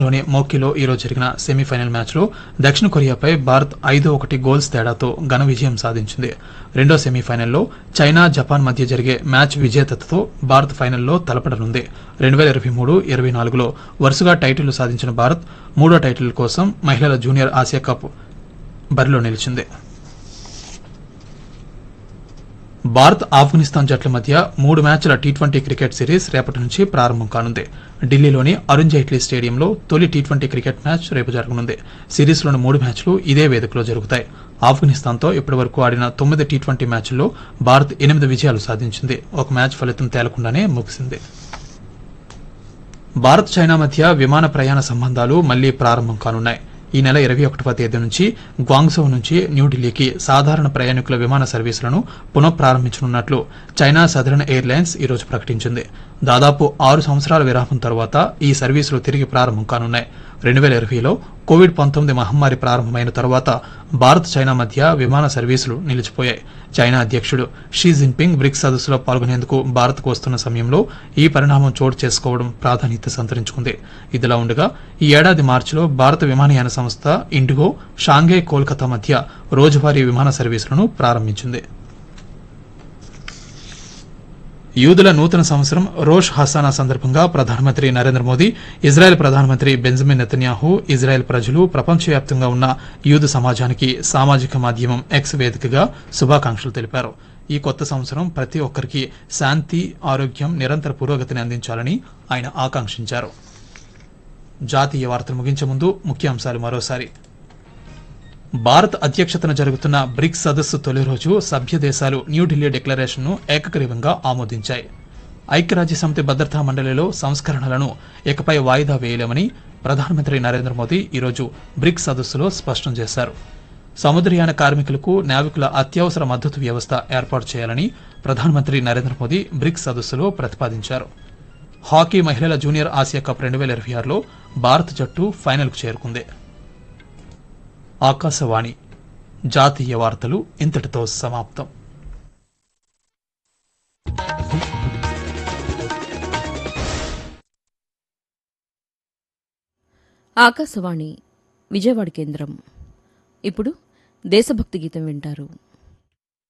లోని మోకిలో ఈరోజు జరిగిన సెమీఫైనల్ మ్యాచ్లో దక్షిణ కొరియాపై భారత్ ఐదు ఒకటి గోల్స్ తేడాతో ఘన విజయం సాధించింది రెండో సెమీఫైనల్లో చైనా జపాన్ మధ్య జరిగే మ్యాచ్ విజేతతో భారత్ ఫైనల్లో తలపడనుంది రెండు వేల ఇరవై మూడు ఇరవై నాలుగులో వరుసగా టైటిళ్లు సాధించిన భారత్ మూడో టైటిల్ కోసం మహిళల జూనియర్ ఆసియా కప్ బరిలో నిలిచింది భారత్ ఆఫ్ఘనిస్తాన్ జట్ల మధ్య మూడు మ్యాచ్ల టీ ట్వంటీ క్రికెట్ సిరీస్ రేపటి నుంచి ప్రారంభం కానుంది ఢిల్లీలోని అరుణ్ జైట్లీ స్టేడియంలో తొలి టీ ట్వంటీ క్రికెట్ మ్యాచ్ రేపు జరగనుంది సిరీస్లోని మూడు మ్యాచ్లు ఇదే వేదికలో జరుగుతాయి ఆఫ్ఘనిస్తాన్తో ఇప్పటివరకు ఆడిన తొమ్మిది టీ ట్వంటీ మ్యాచ్ల్లో భారత్ ఎనిమిది విజయాలు సాధించింది ఒక మ్యాచ్ ఫలితం తేలకుండానే ముగిసింది భారత్ చైనా మధ్య విమాన ప్రయాణ సంబంధాలు మళ్లీ ప్రారంభం కానున్నాయి ఈ నెల ఇరవై ఒకటవ తేదీ నుంచి గ్వాంగ్జో నుంచి న్యూఢిల్లీకి సాధారణ ప్రయాణికుల విమాన సర్వీసులను పునఃప్రారంభించనున్నట్లు చైనా సదరన్ ఎయిర్లైన్స్ ఈరోజు ప్రకటించింది దాదాపు ఆరు సంవత్సరాల విరామం తర్వాత ఈ సర్వీసులు తిరిగి ప్రారంభం కానున్నాయి రెండు వేల ఇరవైలో కోవిడ్ పంతొమ్మిది మహమ్మారి ప్రారంభమైన తర్వాత భారత్ చైనా మధ్య విమాన సర్వీసులు నిలిచిపోయాయి చైనా అధ్యక్షుడు షీ జిన్పింగ్ బ్రిక్స్ సదస్సులో పాల్గొనేందుకు భారత్కు వస్తున్న సమయంలో ఈ పరిణామం చోటు చేసుకోవడం ప్రాధాన్యత సంతరించుకుంది ఇదిలా ఉండగా ఈ ఏడాది మార్చిలో భారత విమానయాన సంస్థ ఇండిగో షాంఘై కోల్కతా మధ్య రోజువారీ విమాన సర్వీసులను ప్రారంభించింది యూదుల నూతన సంవత్సరం రోష్ హసానా సందర్భంగా ప్రధానమంత్రి నరేంద్ర మోదీ ఇజ్రాయెల్ ప్రధానమంత్రి బెంజమిన్ నెతన్యాహు ఇజ్రాయెల్ ప్రజలు ప్రపంచవ్యాప్తంగా ఉన్న యూదు సమాజానికి సామాజిక మాధ్యమం ఎక్స్ వేదికగా శుభాకాంక్షలు తెలిపారు ఈ కొత్త సంవత్సరం ప్రతి ఒక్కరికి శాంతి ఆరోగ్యం నిరంతర పురోగతిని అందించాలని ఆయన ఆకాంక్షించారు జాతీయ వార్తలు ముగించే ముందు ముఖ్యాంశాలు మరోసారి భారత్ అధ్యక్షతన జరుగుతున్న బ్రిక్స్ సదస్సు తొలి రోజు సభ్య దేశాలు న్యూఢిల్లీ డిక్లరేషన్ను ఏకగ్రీవంగా ఆమోదించాయి ఐక్యరాజ్య సమితి భద్రతా మండలిలో సంస్కరణలను ఇకపై వాయిదా వేయలేమని ప్రధానమంత్రి నరేంద్ర మోదీ ఈరోజు బ్రిక్స్ సదస్సులో స్పష్టం చేశారు సముద్రయాన కార్మికులకు నావికుల అత్యవసర మద్దతు వ్యవస్థ ఏర్పాటు చేయాలని ప్రధానమంత్రి నరేంద్ర మోదీ బ్రిక్స్ సదస్సులో ప్రతిపాదించారు హాకీ మహిళల జూనియర్ ఆసియా కప్ రెండు వేల ఇరవై ఆరులో భారత జట్టు ఫైనల్కు చేరుకుంది ఆకాశవాణి జాతీయ వార్తలు ఇంతటితో సమాప్తం ఆకాశవాణి విజయవాడ కేంద్రం ఇప్పుడు దేశభక్తి గీతం వింటారు